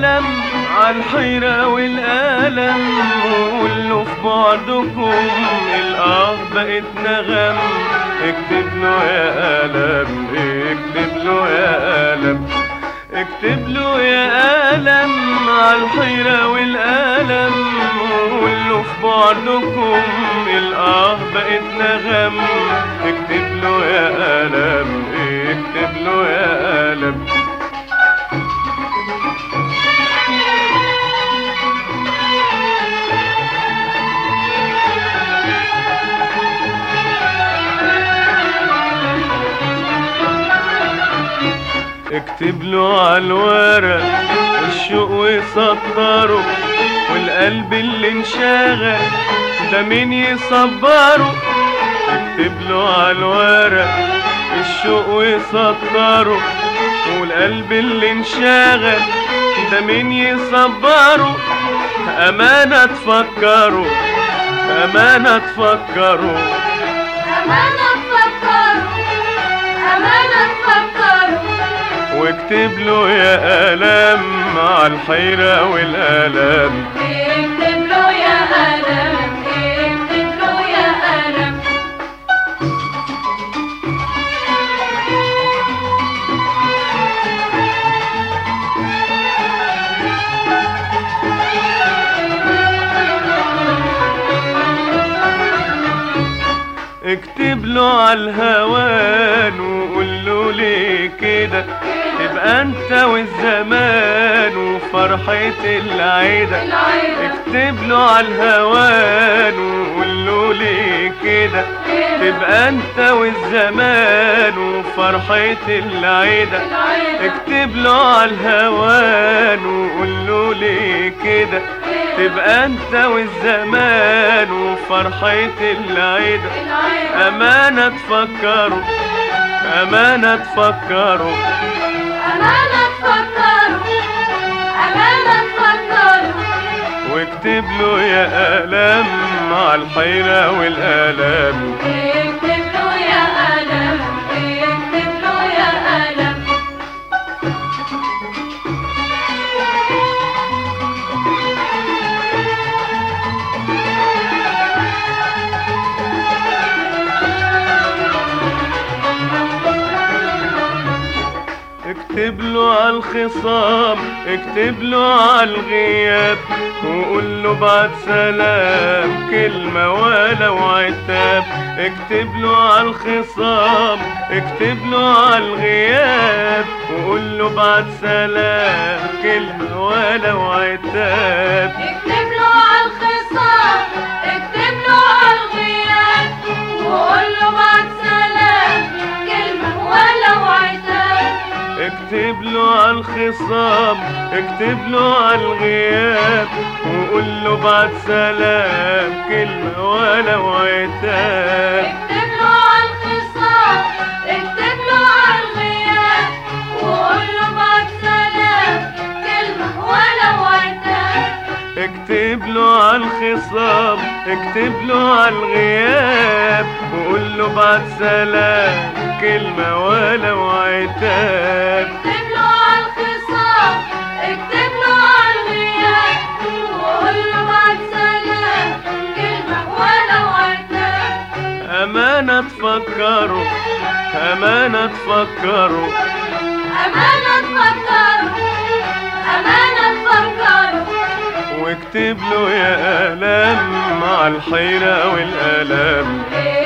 يا آلم عالحيرة والألم وقوله في بعدكم الآه بقت نغم اكتب له يا ألم اكتب له يا ألم اكتب له يا ألم عالحيرة والألم وقوله في بعدكم الآه بقت نغم اكتب له يا ألم اكتب له يا ألم اكتب له على الورق الشوق ويسطره والقلب اللي انشغل ده مين يصبره اكتب له على الورق الشوق ويسطره والقلب اللي انشغل ده مين يصبره أمانة تفكره أمانة تفكره أمانة تفكروا أمانة تفكروا واكتب له يا ألم عالحيرة والألم اكتب له يا ألم اكتب له يا ألم اكتب له على الهوان وقول له ليه كده تبقى انت والزمان وفرحة العيدة العيدة اكتب له على الهوان وقول له ليه كده تبقى انت والزمان وفرحة العيدة العيدة اكتب له على الهوان وقول له ليه كده تبقى انت والزمان وفرحة العيدة العيدة أمانة تفكروا أمانة تفكروا أمانة تفكروا أمانة تفكروا واكتب له يا ألم مع الحيرة والألم اكتب له يا ألم اكتب له يا ألم اكتب له على الخصام اكتب له على الغياب وقول له بعد سلام كلمة ولو عتاب اكتب له على الخصام اكتب له على الغياب وقول له بعد سلام كلمة ولو عتاب اكتب له على الخصام اكتب له على الغياب وقول له بعد سلام كلمة ولو عتاب اكتب له على الخصام اكتب له على الغياب وقول له بعد سلام كلمة ولو عتاب اكتب له على الخصام اكتب له على الغياب وقول له بعد سلام كلمة ولو عتاب اكتب له على الخصام اكتب له على الغياب وقول له بعد سلام كلمة ولو عتاب اكتب له على الخصام اكتب له على الغياب وقول له بعد سلام كلمة ولو عتاب أمانة تفكروا أمانة تفكروا أمانة تفكروا أمانة تفكروا واكتب له يا ألم مع الحيرة والألم اكتب